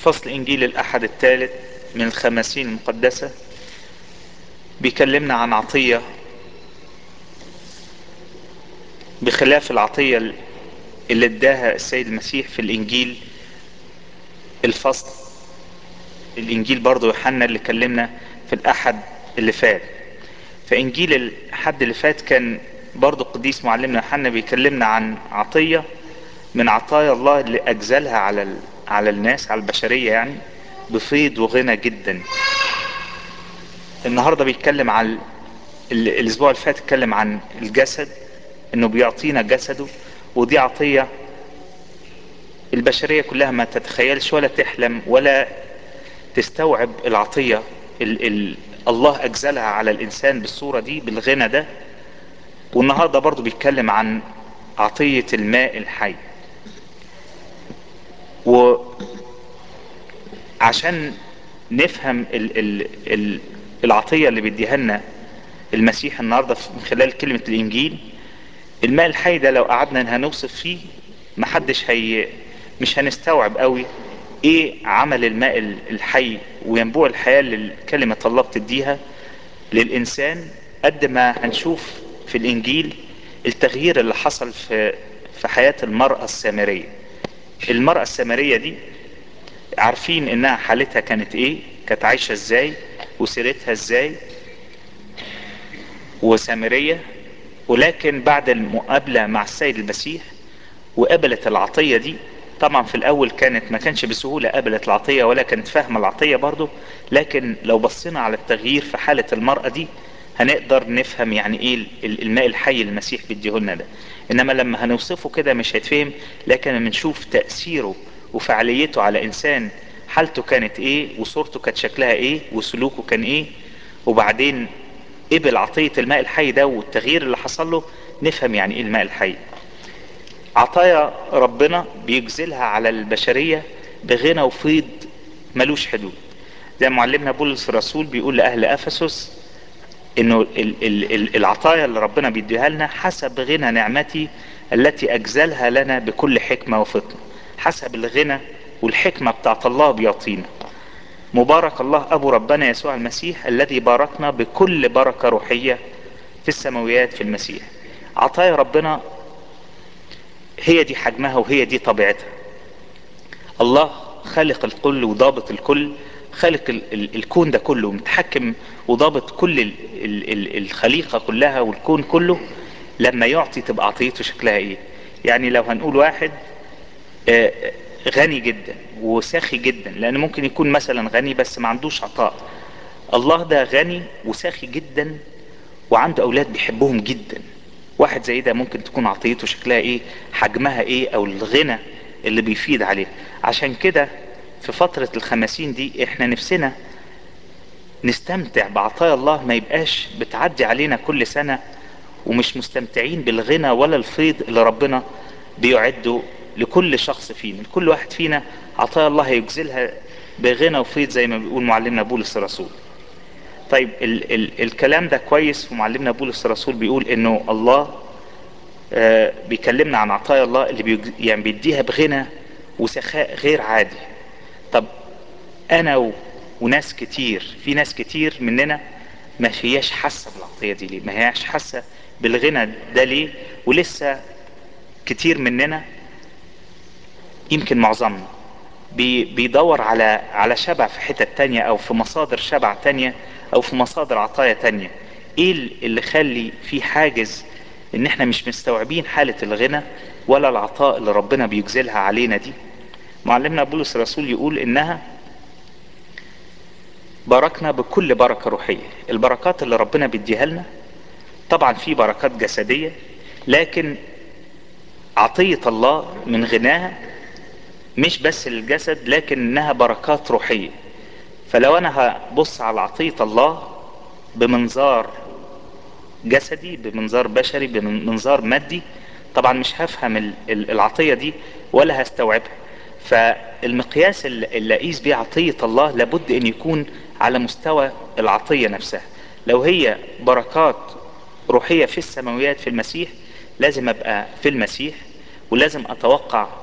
فصل انجيل الاحد الثالث من الخمسين المقدسة بيكلمنا عن عطية بخلاف العطية اللي اداها السيد المسيح في الانجيل الفصل الانجيل برضو يوحنا اللي كلمنا في الاحد اللي فات فانجيل الحد اللي فات كان برضو القديس معلمنا يوحنا بيكلمنا عن عطية من عطايا الله اللي اجزلها على على الناس على البشرية يعني بفيض وغنى جدا النهاردة بيتكلم عن الاسبوع اللي فات اتكلم عن الجسد انه بيعطينا جسده ودي عطية البشرية كلها ما تتخيلش ولا تحلم ولا تستوعب العطية ال ال الله اجزلها على الانسان بالصورة دي بالغنى ده والنهاردة برضو بيتكلم عن عطية الماء الحي وعشان نفهم ال ال ال العطية اللي بيديها لنا المسيح النهاردة من خلال كلمة الانجيل الماء الحي ده لو قعدنا هنوصف فيه محدش هي مش هنستوعب قوي ايه عمل الماء الحي وينبوع الحياة اللي كلمة الله بتديها للانسان قد ما هنشوف في الانجيل التغيير اللي حصل في في حياة المرأة السامرية المرأة السامرية دي عارفين انها حالتها كانت ايه كانت عايشة ازاي وسيرتها ازاي وسامرية ولكن بعد المقابلة مع السيد المسيح وقبلت العطية دي طبعا في الاول كانت ما كانش بسهولة قبلت العطية ولا كانت فاهمة العطية برضو لكن لو بصينا على التغيير في حالة المرأة دي هنقدر نفهم يعني ايه الماء الحي اللي المسيح بيديهولنا ده انما لما هنوصفه كده مش هيتفهم لكن بنشوف تأثيره وفعاليته على انسان حالته كانت ايه وصورته كانت شكلها ايه وسلوكه كان ايه وبعدين قبل عطية الماء الحي ده والتغيير اللي حصل له نفهم يعني ايه الماء الحي عطايا ربنا بيجزلها على البشرية بغنى وفيض ملوش حدود زي معلمنا بولس الرسول بيقول لأهل أفسس انه ال ال ال العطايا اللي ربنا بيديها لنا حسب غنى نعمتي التي اجزلها لنا بكل حكمة وفطنة حسب الغنى والحكمة بتاعت الله بيعطينا مبارك الله ابو ربنا يسوع المسيح الذي باركنا بكل بركة روحية في السماويات في المسيح عطايا ربنا هي دي حجمها وهي دي طبيعتها الله خالق الكل وضابط الكل خالق ال ال الكون ده كله متحكم وضابط كل ال ال الخليقة كلها والكون كله لما يعطي تبقى عطيته شكلها ايه يعني لو هنقول واحد غني جدا وساخي جدا لان ممكن يكون مثلا غني بس ما عندوش عطاء الله ده غني وساخي جدا وعنده اولاد بيحبهم جدا واحد زي ده ممكن تكون عطيته شكلها ايه حجمها ايه او الغنى اللي بيفيد عليه عشان كده في فترة الخمسين دي احنا نفسنا نستمتع بعطايا الله ما يبقاش بتعدي علينا كل سنة ومش مستمتعين بالغنى ولا الفيض اللي ربنا بيعده لكل شخص فينا لكل واحد فينا عطايا الله هيجزلها بغنى وفيض زي ما بيقول معلمنا بولس الرسول طيب ال ال الكلام ده كويس ومعلمنا بولس الرسول بيقول انه الله آه بيكلمنا عن عطايا الله اللي بيج... يعني بيديها بغنى وسخاء غير عادي طب انا و... وناس كتير في ناس كتير مننا ما هياش حاسه بالعطيه دي ليه ما هياش حاسه بالغنى ده ليه ولسه كتير مننا يمكن معظمنا بي... بيدور على على شبع في حتة تانية او في مصادر شبع تانية او في مصادر عطايا تانية ايه اللي خلي في حاجز ان احنا مش مستوعبين حالة الغنى ولا العطاء اللي ربنا بيجزلها علينا دي معلمنا بولس الرسول يقول انها باركنا بكل بركة روحية البركات اللي ربنا بيديها لنا طبعا في بركات جسدية لكن عطية الله من غناها مش بس للجسد لكن انها بركات روحية فلو انا هبص على عطية الله بمنظار جسدي بمنظار بشري بمنظار مادي طبعا مش هفهم العطية دي ولا هستوعبها فالمقياس اللي اقيس بيه عطية الله لابد ان يكون على مستوى العطية نفسها لو هي بركات روحية في السماويات في المسيح لازم ابقى في المسيح ولازم اتوقع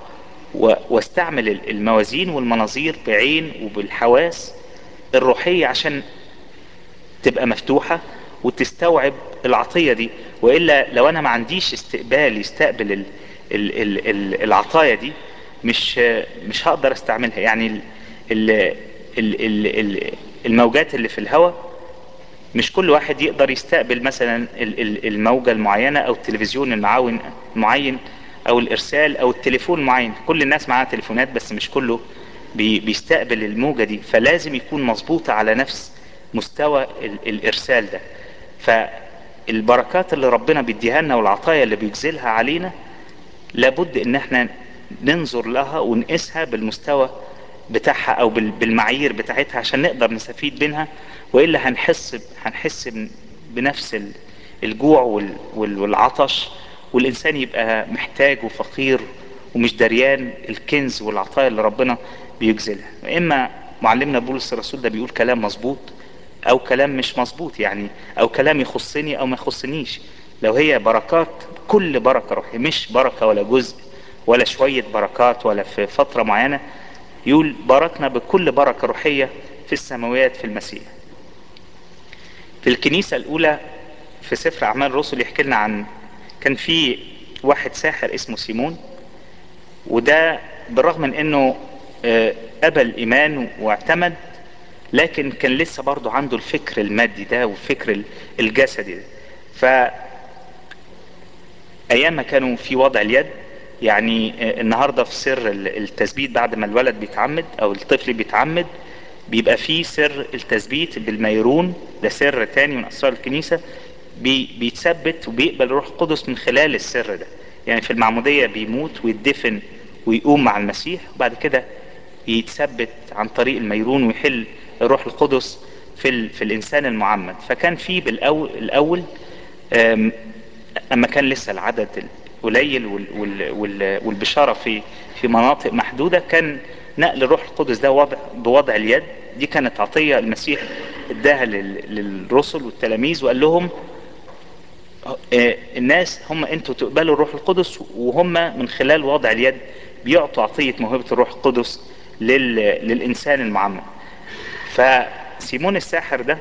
و- واستعمل ال- الموازين والمناظير بعين وبالحواس الروحية عشان تبقى مفتوحة وتستوعب العطية دي وإلا لو أنا ما عنديش استقبال يستقبل ال ال ال ال العطايا دي مش مش هقدر استعملها يعني ال ال ال ال ال الموجات اللي في الهواء مش كل واحد يقدر يستقبل مثلا ال- ال- الموجة المعينة او التلفزيون المعاون المعين او الارسال او التليفون المعين كل الناس معاها تليفونات بس مش كله بي- بيستقبل الموجة دي فلازم يكون مظبوطة على نفس مستوى ال- الارسال ده فالبركات اللي ربنا بيديها لنا والعطايا اللي بيجزلها علينا لابد ان احنا ننظر لها ونقيسها بالمستوى بتاعها او بال- بالمعايير بتاعتها عشان نقدر نستفيد منها والا هنحس ب- هنحس ب- بنفس ال- الجوع وال- وال- والعطش والانسان يبقى محتاج وفقير ومش دريان الكنز والعطايا اللي ربنا بيجزلها اما معلمنا بولس الرسول ده بيقول كلام مظبوط او كلام مش مظبوط يعني او كلام يخصني او ما يخصنيش لو هي بركات كل بركة روحية مش بركة ولا جزء ولا شوية بركات ولا في فترة معينة يقول باركنا بكل بركة روحية في السماوات في المسيح في الكنيسة الأولى في سفر أعمال الرسل يحكي لنا عن كان في واحد ساحر اسمه سيمون وده بالرغم من انه آه، ابى الايمان واعتمد لكن كان لسه برضه عنده الفكر المادي ده والفكر ال- الجسدي ده ف ايام ما كانوا في وضع اليد يعني آه، النهارده في سر ال- التثبيت بعد ما الولد بيتعمد او الطفل بيتعمد بيبقى فيه سر التثبيت بالميرون ده سر تاني من اسرار الكنيسه بي بيتثبت وبيقبل الروح القدس من خلال السر ده يعني في المعموديه بيموت ويدفن ويقوم مع المسيح وبعد كده يتثبت عن طريق الميرون ويحل الروح القدس في ال في الانسان المعمد فكان في بالاول الاول آم، اما كان لسه العدد قليل وال- وال- وال- والبشاره في في مناطق محدوده كان نقل الروح القدس ده وضع بوضع اليد دي كانت عطيه المسيح اداها لل- للرسل والتلاميذ وقال لهم آه، الناس هم انتوا تقبلوا الروح القدس وهم من خلال وضع اليد بيعطوا عطيه موهبه الروح القدس لل للانسان المعمد فسيمون الساحر ده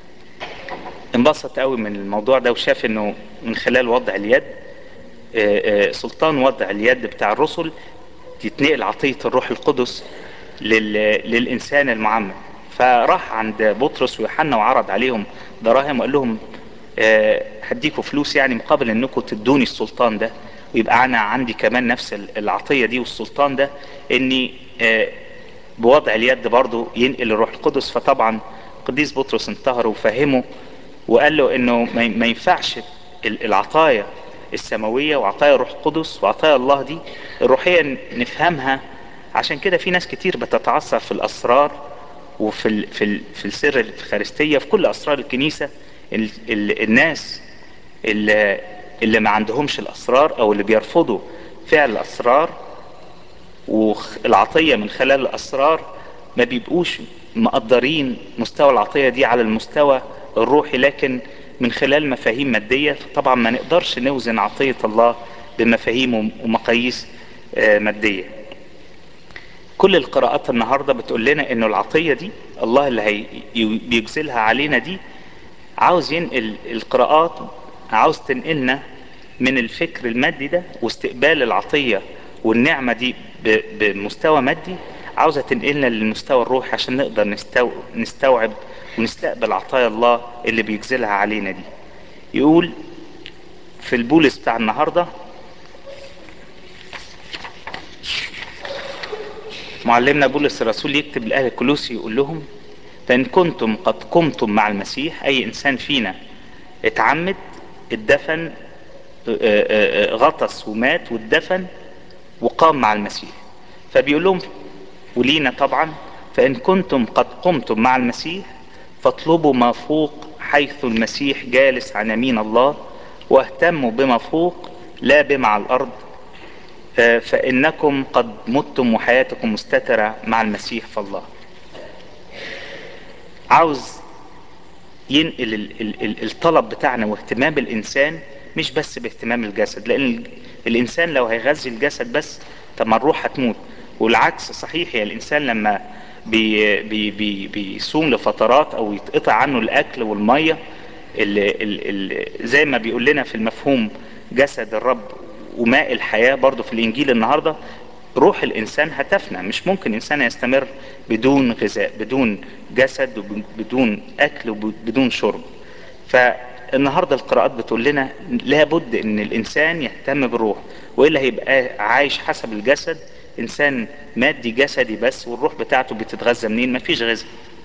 انبسط قوي من الموضوع ده وشاف انه من خلال وضع اليد آه، آه، سلطان وضع اليد بتاع الرسل تتنقل عطية الروح القدس لل... للإنسان المعمد فراح عند بطرس ويوحنا وعرض عليهم دراهم وقال لهم آه، هديكوا فلوس يعني مقابل انكم تدوني السلطان ده ويبقى انا عندي كمان نفس ال- العطية دي والسلطان ده اني آه، بوضع اليد برضو ينقل الروح القدس فطبعا قديس بطرس انتهر وفهمه وقال له انه ما ما ينفعش ال- العطايا السماوية وعطايا الروح القدس وعطايا الله دي الروحية نفهمها عشان كده في ناس كتير بتتعثر في الاسرار وفي ال في ال في السر الافخارستية في كل اسرار الكنيسة ال ال الناس اللي, اللي ما عندهمش الاسرار او اللي بيرفضوا فعل الاسرار والعطية من خلال الأسرار ما بيبقوش مقدرين مستوى العطية دي على المستوى الروحي لكن من خلال مفاهيم مادية طبعا ما نقدرش نوزن عطية الله بمفاهيم ومقاييس آه، مادية كل القراءات النهاردة بتقول لنا انه العطية دي الله اللي هي بيجزلها علينا دي عاوز ينقل القراءات عاوز تنقلنا من الفكر المادي ده واستقبال العطية والنعمة دي ب- بمستوى مادي عاوزة تنقلنا للمستوى الروحي عشان نقدر نستو... نستوعب ونستقبل عطايا الله اللي بيجزلها علينا دي يقول في البولس بتاع النهاردة معلمنا بولس الرسول يكتب لأهل كولوسي يقول لهم فإن كنتم قد قمتم مع المسيح أي إنسان فينا اتعمد اتدفن اه، اه، اه، غطس ومات واتدفن وقام مع المسيح فبيقول لهم ولينا طبعا فإن كنتم قد قمتم مع المسيح فاطلبوا ما فوق حيث المسيح جالس عن يمين الله واهتموا بما فوق لا بما على الأرض آه، فإنكم قد متم وحياتكم مستترة مع المسيح في الله عاوز ينقل ال- ال- ال- الطلب بتاعنا واهتمام الإنسان مش بس باهتمام الجسد لأن ال- الإنسان لو هيغذي الجسد بس طب ما الروح هتموت والعكس صحيح يا الانسان لما بي بي بي بيصوم لفترات او يتقطع عنه الاكل والميه اللي اللي زي ما بيقول لنا في المفهوم جسد الرب وماء الحياه برضو في الانجيل النهارده روح الانسان هتفنى مش ممكن انسان يستمر بدون غذاء بدون جسد وبدون اكل وبدون شرب فالنهارده القراءات بتقول لنا لابد ان الانسان يهتم بالروح والا هيبقى عايش حسب الجسد انسان مادي جسدي بس والروح بتاعته بتتغذى منين مفيش غذاء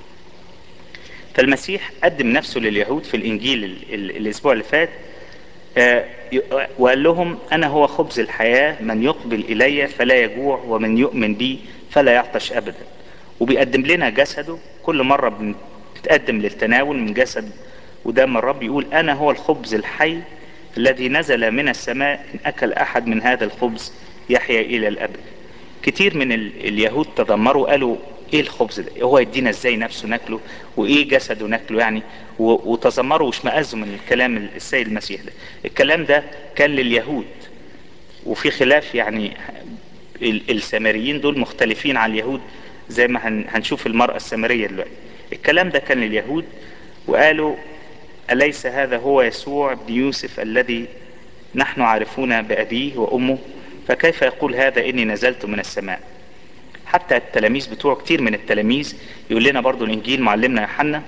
فالمسيح قدم نفسه لليهود في الانجيل ال ال الاسبوع اللي فات آه وقال لهم انا هو خبز الحياة من يقبل الي فلا يجوع ومن يؤمن بي فلا يعطش ابدا وبيقدم لنا جسده كل مرة بنتقدم للتناول من جسد ودم الرب يقول انا هو الخبز الحي الذي نزل من السماء ان اكل احد من هذا الخبز يحيا الى الابد كتير من اليهود تذمروا قالوا ايه الخبز ده هو يدينا ازاي نفسه ناكله وايه جسده ناكله يعني وتذمروا واشمئزوا من الكلام السيد المسيح ده الكلام ده كان لليهود وفي خلاف يعني السامريين دول مختلفين عن اليهود زي ما هنشوف المرأة السامرية دلوقتي الكلام ده كان لليهود وقالوا أليس هذا هو يسوع بن يوسف الذي نحن عارفون بأبيه وأمه فكيف يقول هذا إني نزلت من السماء حتى التلاميذ بتوعه كتير من التلاميذ يقول لنا برضو الإنجيل معلمنا يوحنا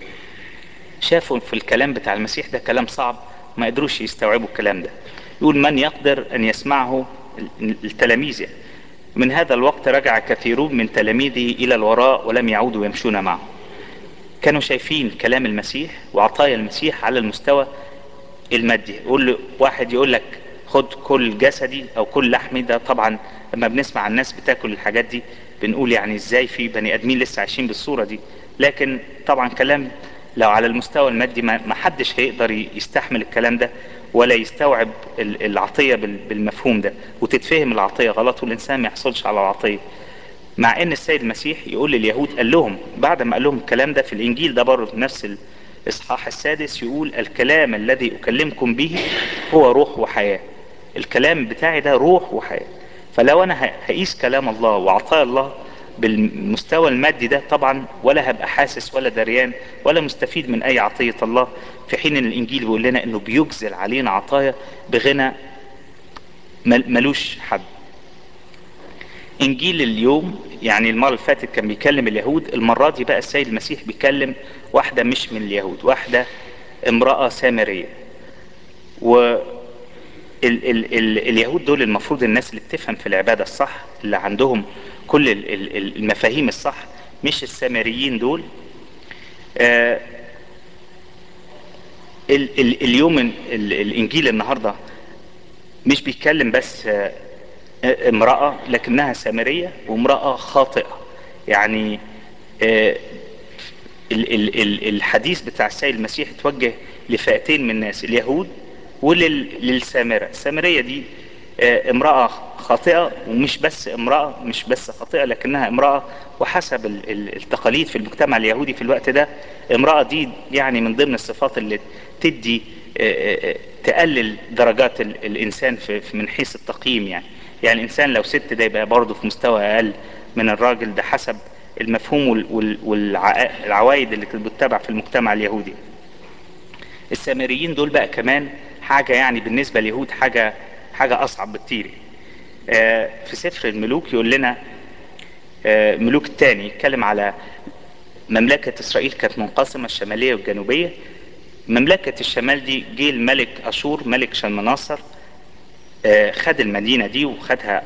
شافوا في الكلام بتاع المسيح ده كلام صعب ما قدروش يستوعبوا الكلام ده يقول من يقدر أن يسمعه التلاميذ يعني من هذا الوقت رجع كثيرون من تلاميذه إلى الوراء ولم يعودوا يمشون معه كانوا شايفين كلام المسيح وعطايا المسيح على المستوى المادي يقول له واحد يقول لك خد كل جسدي او كل لحمي ده طبعا لما بنسمع عن الناس بتاكل الحاجات دي بنقول يعني ازاي في بني ادمين لسه عايشين بالصورة دي لكن طبعا كلام لو على المستوى المادي ما حدش هيقدر يستحمل الكلام ده ولا يستوعب العطية بالمفهوم ده وتتفهم العطية غلط والانسان ما يحصلش على العطية مع ان السيد المسيح يقول لليهود قال لهم بعد ما قال لهم الكلام ده في الانجيل ده برضه في نفس الاصحاح السادس يقول الكلام الذي اكلمكم به هو روح وحياة الكلام بتاعي ده روح وحياة فلو انا هقيس كلام الله وعطايا الله بالمستوى المادي ده طبعا ولا هبقى حاسس ولا دريان ولا مستفيد من اي عطية الله في حين ان الانجيل بيقول لنا انه بيجزل علينا عطايا بغنى ملوش حد انجيل اليوم يعني المرة اللي فاتت كان بيكلم اليهود المرة دي بقى السيد المسيح بيكلم واحدة مش من اليهود واحدة امرأة سامرية و ال ال ال اليهود دول المفروض الناس اللي بتفهم في العبادة الصح اللي عندهم كل ال ال المفاهيم الصح مش السامريين دول آه ال ال اليوم ال الانجيل النهاردة مش بيتكلم بس آه امرأة لكنها سامرية وامرأة خاطئة يعني آه ال ال ال الحديث بتاع السيد المسيح توجه لفئتين من الناس اليهود وللسامرة السامرية دي آه امرأة خاطئة ومش بس امرأة مش بس خاطئة لكنها امرأة وحسب التقاليد في المجتمع اليهودي في الوقت ده امرأة دي يعني من ضمن الصفات اللي تدي آه تقلل درجات الانسان في من حيث التقييم يعني يعني الانسان لو ست ده يبقى برضه في مستوى اقل من الراجل ده حسب المفهوم والعوايد اللي كانت بتتبع في المجتمع اليهودي السامريين دول بقى كمان حاجة يعني بالنسبة لليهود حاجة حاجة اصعب بكتير آه في سفر الملوك يقول لنا آه ملوك الثاني يتكلم على مملكة اسرائيل كانت منقسمة الشمالية والجنوبية مملكة الشمال دي جه الملك اشور ملك شلمناصر خد المدينة دي وخدها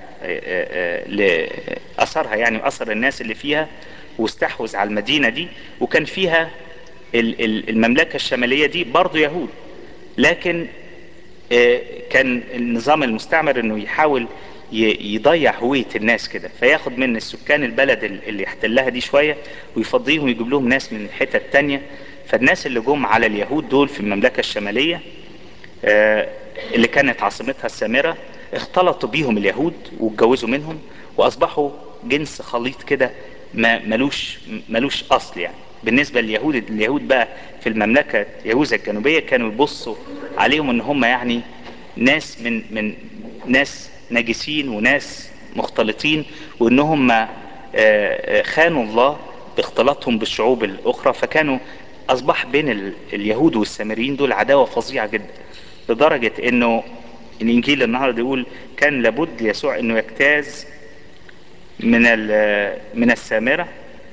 لأثرها يعني وأثر الناس اللي فيها واستحوذ على المدينة دي وكان فيها المملكة الشمالية دي برضو يهود لكن كان النظام المستعمر انه يحاول يضيع هوية الناس كده فياخد من السكان البلد اللي يحتلها دي شوية ويفضيهم ويجيب لهم ناس من حتة تانية فالناس اللي جم على اليهود دول في المملكة الشمالية اللي كانت عاصمتها السامرة اختلطوا بيهم اليهود واتجوزوا منهم واصبحوا جنس خليط كده ما ملوش ملوش اصل يعني بالنسبة لليهود اليهود بقى في المملكة يهوذا الجنوبية كانوا يبصوا عليهم ان هم يعني ناس من من ناس نجسين وناس مختلطين وانهم آه، آه، خانوا الله باختلاطهم بالشعوب الاخرى فكانوا اصبح بين ال- اليهود والسامريين دول عداوة فظيعة جدا لدرجة انه الانجيل النهارده يقول كان لابد ليسوع انه يجتاز من ال- من السامرة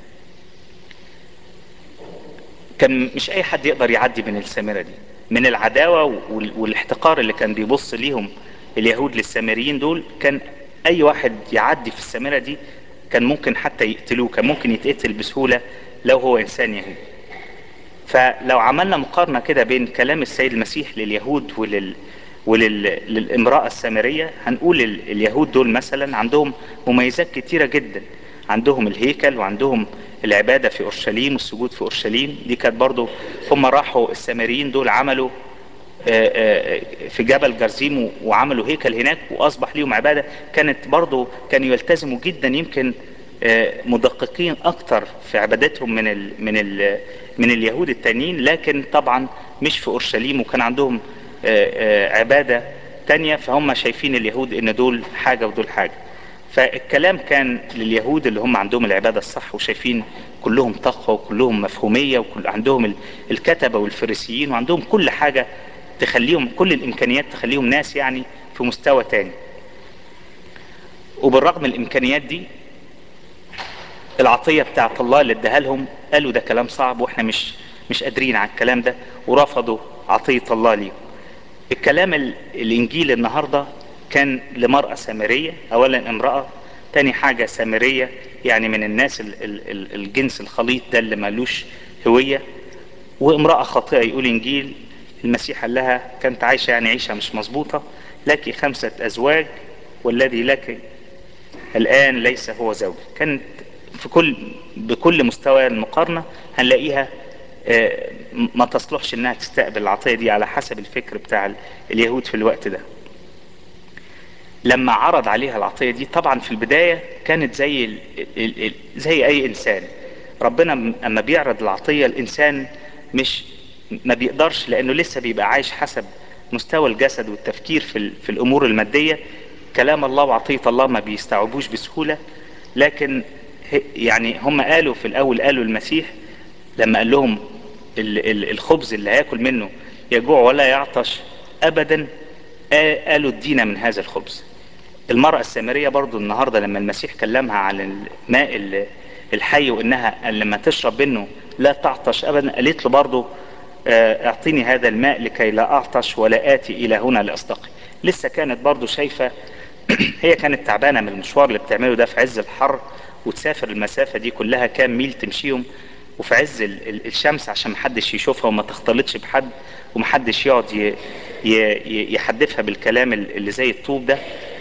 كان مش اي حد يقدر يعدي من السامرة دي من العداوة وال- والاحتقار اللي كان بيبص ليهم اليهود للسامريين دول كان اي واحد يعدي في السامرة دي كان ممكن حتى يقتلوه كان ممكن يتقتل بسهولة لو هو انسان يهودي فلو عملنا مقارنة كده بين كلام السيد المسيح لليهود ولل وللامرأة السامرية هنقول ال- اليهود دول مثلا عندهم مميزات كتيرة جدا عندهم الهيكل وعندهم العبادة في أورشليم والسجود في أورشليم دي كانت برضو هم راحوا السامريين دول عملوا آه، آه، في جبل جرزيم و- وعملوا هيكل هناك واصبح ليهم عباده كانت برضو كانوا يلتزموا جدا يمكن آه، مدققين اكتر في عبادتهم من ال من ال من اليهود التانيين لكن طبعا مش في اورشليم وكان عندهم آه، آه، عباده تانية فهم شايفين اليهود ان دول حاجه ودول حاجه فالكلام كان لليهود اللي هم عندهم العبادة الصح وشايفين كلهم تقوى وكلهم مفهومية وكل عندهم ال- الكتبة والفريسيين وعندهم كل حاجة تخليهم كل الإمكانيات تخليهم ناس يعني في مستوى تاني وبالرغم من الإمكانيات دي العطية بتاعت الله اللي اداها لهم قالوا ده كلام صعب واحنا مش مش قادرين على الكلام ده ورفضوا عطية الله ليهم الكلام ال- الانجيل النهاردة كان لمرأة سامرية اولا امرأة تاني حاجة سامرية يعني من الناس ال ال ال الجنس الخليط ده اللي مالوش هوية وامرأة خاطئة يقول انجيل المسيح قال لها كانت عايشة يعني عيشة مش مظبوطة لك خمسة ازواج والذي لك الآن ليس هو زوجي كانت في كل بكل مستوى المقارنة هنلاقيها آه، ما تصلحش انها تستقبل العطية دي على حسب الفكر بتاع ال- اليهود في الوقت ده لما عرض عليها العطية دي طبعا في البداية كانت زي ال ال ال زي اي انسان ربنا م- اما بيعرض العطية الانسان مش ما بيقدرش لانه لسه بيبقى عايش حسب مستوى الجسد والتفكير في, ال في الامور المادية كلام الله وعطية الله ما بيستوعبوش بسهولة لكن ه- يعني هم قالوا في الاول قالوا المسيح لما قال لهم ال- ال- الخبز اللي هياكل منه يجوع ولا يعطش ابدا آ- قالوا ادينا من هذا الخبز المرأة السامرية برضو النهاردة لما المسيح كلمها عن الماء ال- الحي وانها لما تشرب منه لا تعطش ابدا قالت له برضو آه، اعطيني هذا الماء لكي لا اعطش ولا اتي الى هنا لاستقي لسه كانت برضو شايفة هي كانت تعبانة من المشوار اللي بتعمله ده في عز الحر وتسافر المسافة دي كلها كام ميل تمشيهم وفي عز ال- ال- الشمس عشان محدش يشوفها وما تختلطش بحد ومحدش يقعد ي- ي- ي- يحدفها بالكلام ال- اللي زي الطوب ده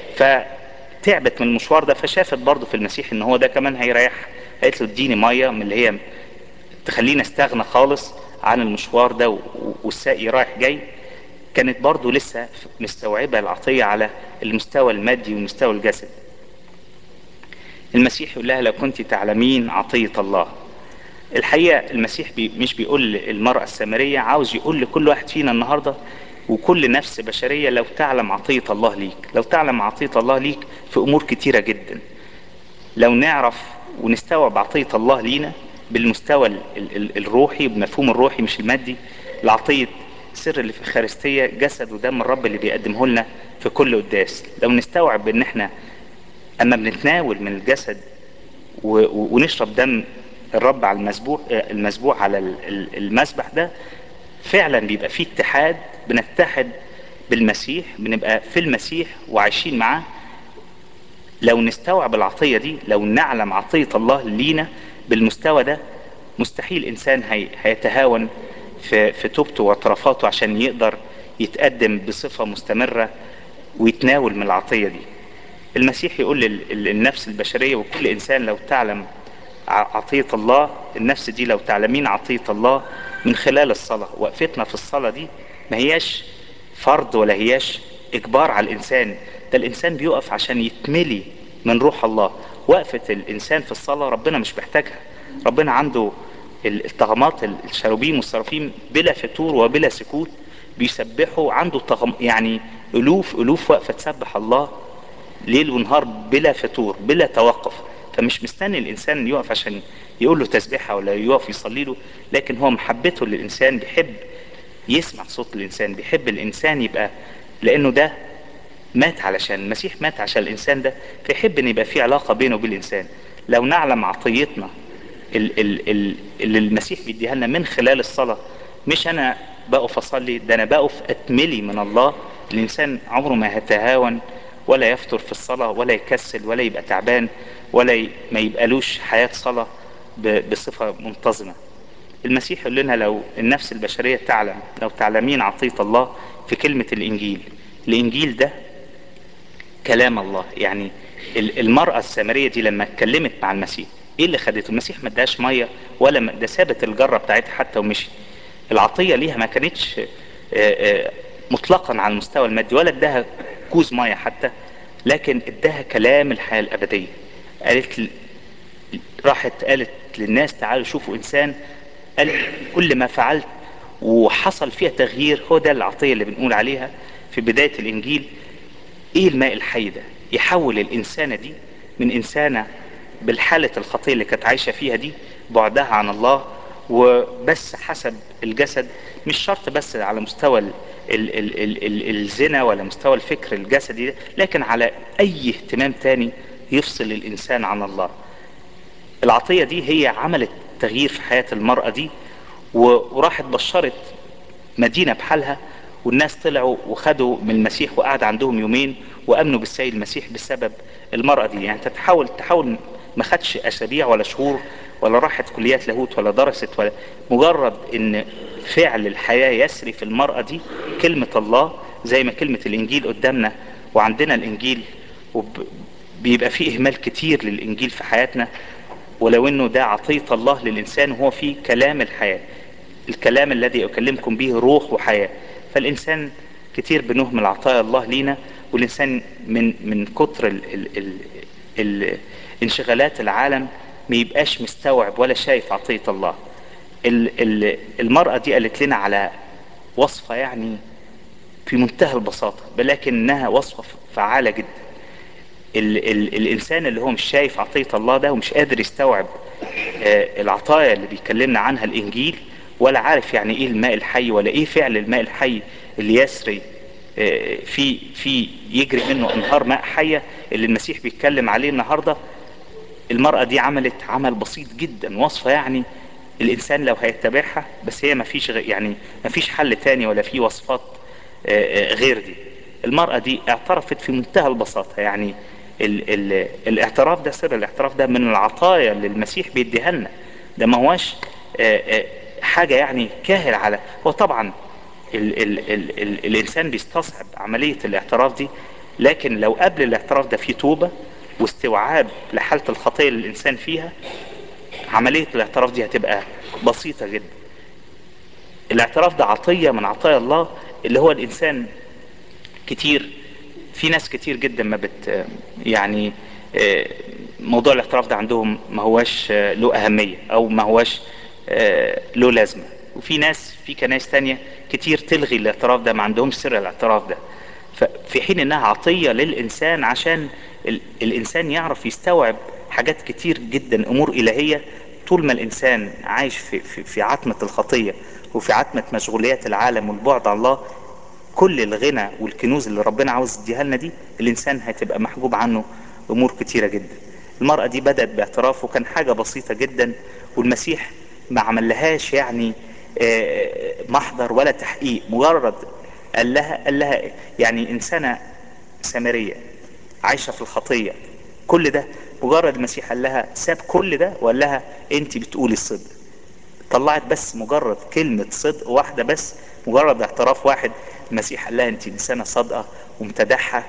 فتعبت من المشوار ده فشافت برضه في المسيح ان هو ده كمان هيريح قالت له اديني ميه من اللي هي تخليني استغنى خالص عن المشوار ده و- و- والساقي رايح جاي كانت برضه لسه مستوعبة العطية على المستوى المادي والمستوى الجسدي المسيح يقول لها لو كنت تعلمين عطية الله الحقيقة المسيح بي مش بيقول المرأة السامرية عاوز يقول لكل واحد فينا النهاردة وكل نفس بشرية لو تعلم عطية الله ليك لو تعلم عطية الله ليك في أمور كتيرة جدا لو نعرف ونستوعب عطية الله لينا بالمستوى ال ال ال الروحي بمفهوم الروحي مش المادي لعطية سر اللي في الخارستية جسد ودم الرب اللي بيقدمه لنا في كل قداس لو نستوعب ان احنا اما بنتناول من الجسد و- و- ونشرب دم الرب على المذبوح المذبوح على ال- ال- المذبح ده فعلا بيبقى فيه اتحاد بنتحد بالمسيح بنبقى في المسيح وعايشين معاه لو نستوعب العطية دي لو نعلم عطية الله لينا بالمستوى ده مستحيل انسان هي هيتهاون في, في توبته واعترافاته عشان يقدر يتقدم بصفة مستمرة ويتناول من العطية دي المسيح يقول لل- للنفس البشرية وكل انسان لو تعلم ع- عطية الله النفس دي لو تعلمين عطية الله من خلال الصلاة وقفتنا في الصلاة دي ما هياش فرض ولا هياش اجبار على الانسان ده الانسان بيقف عشان يتملي من روح الله وقفة الانسان في الصلاة ربنا مش محتاجها ربنا عنده ال- الطغمات ال- الشروبيم والصرافيم بلا فتور وبلا سكوت بيسبحوا عنده طغم يعني الوف الوف واقفة تسبح الله ليل ونهار بلا فتور بلا توقف فمش مستني الانسان يقف عشان يقول له تسبيحه ولا يقف يصلي له لكن هو محبته للانسان بيحب يسمع صوت الانسان بيحب الانسان يبقى لانه ده مات علشان المسيح مات عشان الانسان ده فيحب ان يبقى في علاقه بينه وبين الانسان لو نعلم عطيتنا ال- ال- ال- اللي المسيح بيديها لنا من خلال الصلاه مش انا بقف اصلي ده انا بقف اتملي من الله الانسان عمره ما هيتهاون ولا يفتر في الصلاه ولا يكسل ولا يبقى تعبان ولا ي- ما يبقالوش حياه صلاه ب- بصفه منتظمه المسيح يقول لنا لو النفس البشريه تعلم لو تعلمين عطيه الله في كلمه الانجيل الانجيل ده كلام الله يعني ال- المرأة السامرية دي لما اتكلمت مع المسيح ايه اللي خدته المسيح ما اداهاش مية ولا ما- ده سابت الجرة بتاعتها حتى ومشي العطية ليها ما كانتش آه، آه، مطلقا على المستوى المادي ولا اداها كوز مية حتى لكن اداها كلام الحياة الأبدية قالت ل- راحت قالت للناس تعالوا شوفوا إنسان قال كل ما فعلت وحصل فيها تغيير هو ده العطية اللي بنقول عليها في بداية الإنجيل ايه الماء الحي ده يحول الانسانة دي من انسانة بالحالة الخطية اللي كانت عايشة فيها دي بعدها عن الله وبس حسب الجسد مش شرط بس على مستوى ال ال ال ال ال الزنا ولا مستوى الفكر الجسدي ده لكن على اي اهتمام تاني يفصل الانسان عن الله العطية دي هي عملت تغيير في حياة المرأة دي و- وراحت بشرت مدينة بحالها والناس طلعوا وخدوا من المسيح وقعد عندهم يومين وامنوا بالسيد المسيح بسبب المرأة دي يعني تتحول تحول ما خدش اسابيع ولا شهور ولا راحت كليات لاهوت ولا درست ولا مجرد ان فعل الحياة يسري في المرأة دي كلمة الله زي ما كلمة الانجيل قدامنا وعندنا الانجيل وب- بيبقى فيه اهمال كتير للانجيل في حياتنا ولو انه ده عطية الله للانسان وهو فيه كلام الحياة الكلام الذي اكلمكم به روح وحياة فالانسان كتير بنهمل عطايا الله لينا والانسان من من كتر ال ال ال ال انشغالات العالم ما يبقاش مستوعب ولا شايف عطية الله ال ال المرأة دي قالت لنا على وصفة يعني في منتهى البساطة ولكنها وصفة فعالة جدا ال ال الانسان اللي هو مش شايف عطية الله ده ومش قادر يستوعب آه، العطايا اللي بيكلمنا عنها الانجيل ولا عارف يعني ايه الماء الحي ولا ايه فعل الماء الحي اللي يسري آه، في في يجري منه انهار ماء حية اللي المسيح بيتكلم عليه النهارده المرأة دي عملت عمل بسيط جدا وصفة يعني الإنسان لو هيتبعها بس هي ما فيش يعني ما فيش حل تاني ولا في وصفات آه، آه، غير دي المرأة دي اعترفت في منتهى البساطة يعني ال ال الاعتراف ده سر الاعتراف ده من العطايا اللي المسيح بيديها لنا ده ما هواش آه، آه، حاجة يعني كاهل على هو طبعا ال ال ال ال الإنسان بيستصعب عملية الاعتراف دي لكن لو قبل الاعتراف ده في توبة واستوعاب لحالة الخطية اللي الإنسان فيها عملية الاعتراف دي هتبقى بسيطة جدا الاعتراف ده عطية من عطايا الله اللي هو الإنسان كتير في ناس كتير جدا ما بت يعني آه، موضوع الاعتراف ده عندهم ما هواش آه، له أهمية أو ما هواش آه، له لازمة وفي ناس في كنايس تانية كتير تلغي الاعتراف ده ما عندهمش سر الاعتراف ده ففي حين انها عطية للإنسان عشان ال- الإنسان يعرف يستوعب حاجات كتير جدا أمور إلهية طول ما الإنسان عايش في, في, في عتمة الخطية وفي عتمة مشغوليات العالم والبعد عن الله كل الغنى والكنوز اللي ربنا عاوز يديها لنا دي الانسان هتبقى محجوب عنه امور كتيره جدا المراه دي بدات باعتراف وكان حاجه بسيطه جدا والمسيح ما عملهاش يعني آه، محضر ولا تحقيق مجرد قال لها قال لها يعني انسانه سامريه عايشه في الخطيه كل ده مجرد المسيح قال لها ساب كل ده وقال لها انت بتقولي الصدق طلعت بس مجرد كلمة صدق واحدة بس مجرد اعتراف واحد المسيح قال لها انت انسانة صادقة ومتدحة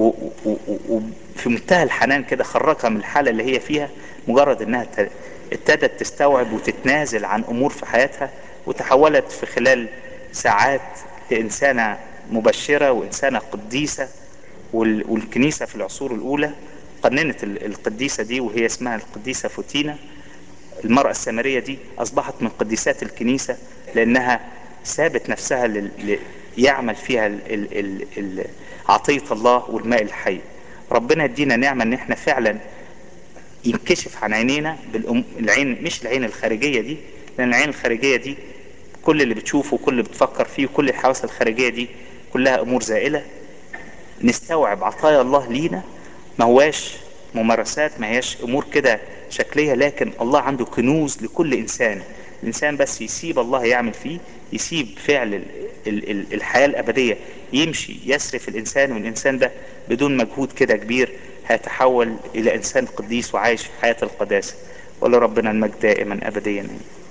وفي منتهى الحنان كده خرجها من الحالة اللي هي فيها مجرد انها ت- ابتدت تستوعب وتتنازل عن امور في حياتها وتحولت في خلال ساعات لانسانة مبشرة وانسانة قديسة وال- والكنيسة في العصور الاولى قننت ال- القديسة دي وهي اسمها القديسة فوتينا المرأة السامرية دي أصبحت من قديسات الكنيسة لأنها سابت نفسها لل... ل... يعمل فيها ال... ال... ال... ال... عطية الله والماء الحي ربنا يدينا نعمة ان احنا فعلا ينكشف عن عينينا بالعين مش العين الخارجية دي لان العين الخارجية دي كل اللي بتشوفه وكل اللي بتفكر فيه وكل الحواس الخارجية دي كلها امور زائلة نستوعب عطايا الله لينا ما هواش ممارسات ما هياش امور كده شكلية لكن الله عنده كنوز لكل انسان الانسان بس يسيب الله يعمل فيه يسيب فعل ال ال ال الحياة الابدية يمشي يسرف الانسان والانسان ده بدون مجهود كده كبير هيتحول الى انسان قديس وعايش في حياة القداسة ولربنا المجد دائما ابديا